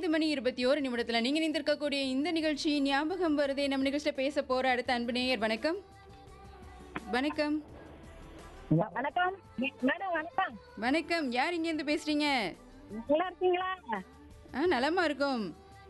மணி இருபத்தி ஓரு நிமிடத்துல நீங்க நிந்திருக்கக்கூடிய இந்த நிகழ்ச்சி ஞாபகம் வருதே நம்ம நிகழ்ச்சியில பேச போற அடுத்த அன்பு நேயர் வணக்கம் வணக்கம் வணக்கம் மேடம் வணக்கம் வணக்கம் யார் இங்க இருந்து பேசுறீங்க நல்லா இருக்கீங்களா ஆ நலமா இருக்கும்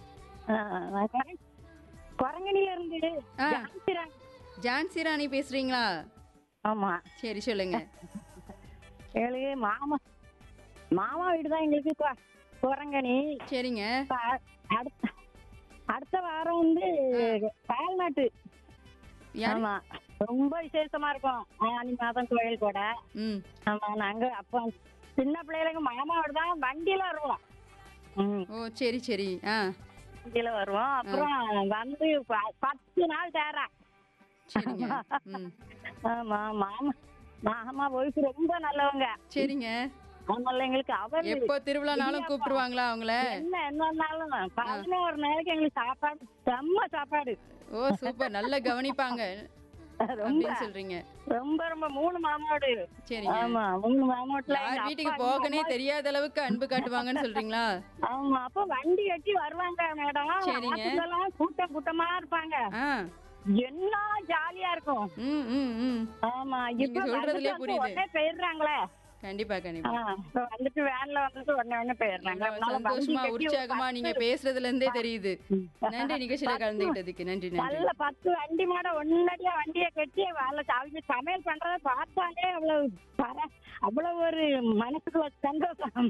குரங்கணில இருந்து ஆ. ஜான்சிராணி. ஜான்சி ராணி பேசுறீங்களா ஆமா சரி சொல்லுங்க எங்களுக்கு மாமா மாமா வீடு தான் எங்களுக்கு கொ- குரங்கணி சரிங்க இப்ப அ- அடுத்த அடுத்த வாரம் வந்து பால்நாட்டு யார் ஆமா ரொம்ப விசேஷமா இருக்கும் ஆனி மாதம் கோயில் கூட ம் ஆமா நாங்க அப்போ சின்ன பிள்ளைகளுக்கு மாமா வீடு தான் வண்டியில வருவோம் ம் ஓ சரி சரி ஆ வண்டியில வருவோம் அப்புறம் வந்து ப- பத்து நாள் தேறேன் சரிங்க ம் ஆமா மாமா மாமா ஒய்ஃப் ரொம்ப நல்லவங்க சரிங்க அதனால எங்களுக்கு அவர் எப்போ திருவிழானாலும் கூப்பிட்டுருவாங்களா அவங்கள என்ன என்னன்னாலும் பதினோரு நாளைக்கு எங்களுக்கு சாப்பாடு செம்ம சாப்பாடு ஓ சூப்பர் நல்லா கவனிப்பாங்க ரொம்ப அப்படின்னு சொல்றீங்க ரொம்ப ரொம்ப மூணு மாமாடு சரிங்க ஆமா மூணு மாமாட்டுல யார் வீட்டுக்கு போகனே தெரியாத அளவுக்கு அன்பு காட்டுவாங்கன்னு சொல்றீங்களா ஆமா அப்ப வண்டி கட்டி வருவாங்க மேடம் சரிங்க. ஆத்துலலாம் கூட்டம் கூட்டமா இருப்பாங்க ஆ என்ன ஜாலியா இருக்கும் ம் ம் ம் ஆமா நீங்க இப்ப சொல்றதுலயே வந்துட்டு புரியுது. உடனே போயிடுறாங்களே கண்டிப்பா கண்டிப்பா ஆ, இப்ப வந்துட்டு வேன்ல வந்துட்டு உடனே உடனே போயிடுறாங்க ரொம்ப அதனால வண்டி சந்தோஷமா கட்டி உற்சாகமா ஒரு நீங்க பத்து- பேசுறதுல இருந்தே தெரியுது ம். நன்றி நிகழ்ச்சியில கலந்துகிட்டதுக்கு நன்றி நன்றி நல்ல பத்து வண்டி மாட ஒன்னடியா வண்டிய கட்டி வேலை அவங்க சமையல் பண்றத பார்த்தாலே அவ்வளவு பர- அவ்வளவு ஒரு மனசுக்கு ஒரு சந்தோஷம்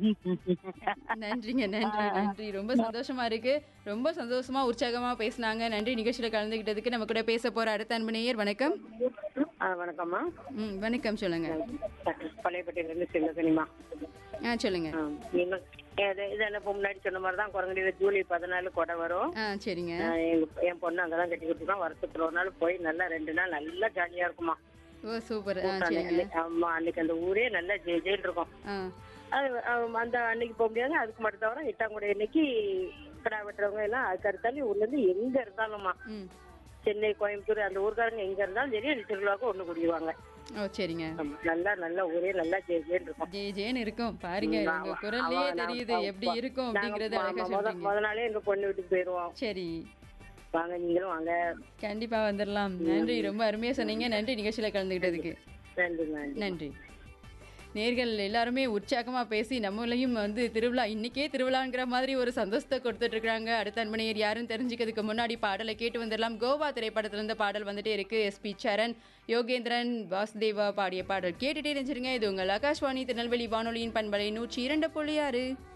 நன்றிங்க நன்றி நன்றி ரொம்ப சந்தோஷமா இருக்கு ரொம்ப சந்தோஷமா உற்சாகமா பேசுனாங்க நன்றி நிகழ்ச்சியில கலந்துகிட்டதுக்கு நம்ம கூட பேச போற அடுத்த அன்பு நேயர் வணக்கம் ஆ வணக்கம்மா ம் வணக்கம் சொல்லுங்க பழையப்பட்டியிலேருந்து சின்னதனிமா ஆ சொல்லுங்க நீங்க இது இது என்ன இப்போ முன்னாடி சொன்ன மாதிரி தான் குரங்கடியில் ஜூலை பதினாலு கொடை வரும் ஆ சரிங்க ஆ, எங்க என் பொண்ணு அங்கே தான் கட்டி கொடுத்துருக்கோம் வருஷத்துல ஒரு நாள் போய் நல்லா ரெண்டு நாள் நல்லா ஜாலியா இருக்குமா ஓ சூப்பர் ஆ சரிங்க அன்னைக்கு- ஆமா அன்னைக்கு அந்த ஊரே நல்லா ஜெய ஜெயில் இருக்கும் ஆ அது ஆம், அந்த அன்னைக்கு போக முடியாது அதுக்கு மட்டும் தவிர எட்டாங்குடி அன்னைக்கு கடா வெட்டுறவங்க எல்லாம் அதுக்கு அடுத்தாலும் ஊர்ல இருந்து எங்க இருந்தாலும்மா ம் சென்னை கோயம்புத்தூர் அந்த ஊர்க்காரங்க எங்க இருந்தாலும் சரி அந்த திருவிழாவுக்கு ஒண்ணு கூடிடுவாங்க ஓ சரிங்க ஆமா, நல்லா நல்லா ஊரே நல்லா ஜெய ஜெயில் இருக்கும் ஜே ஜேன்னு இருக்கும் பாருங்க உங்க குரல்லயே ஆமா, தெரியுது நாங்க எப்படி இருக்கும் நாங்க அப்படிங்கறத அழகா மொத- சொல்றீங்க முத நாளே எங்க பொண்ணு வீட்டுக்கு போயிருவோம் சரி வாங்க நீங்களும் வாங்க கண்டிப்பா வந்துடலாம் நன்றி ரொம்ப அருமையா சொன்னீங்க நன்றி நிகழ்ச்சியில கலந்துகிட்டதுக்கு நன்றி நன்றி நன்றி நேர்கள் எல்லாருமே உற்சாகமா பேசி நம்மளையும் வந்து திருவிழா இன்னைக்கே திருவிழாங்கிற மாதிரி ஒரு சந்தோஷத்தை கொடுத்துட்டு இருக்காங்க அடுத்த அன்பனையர் யாரும் தெரிஞ்சுக்கிறதுக்கு முன்னாடி பாடலை கேட்டு வந்துடலாம் கோவா திரைப்படத்துல இருந்து பாடல் வந்துட்டே இருக்கு எஸ்பி சரண் யோகேந்திரன் வாசுதேவா பாடிய பாடல் கேட்டுட்டே நினைச்சிருங்க இது உங்கள் ஆகாஷ்வாணி திருநெல்வேலி வானொலியின் பண்பலை நூற்றி இரண்டு புள்ளி ஆறு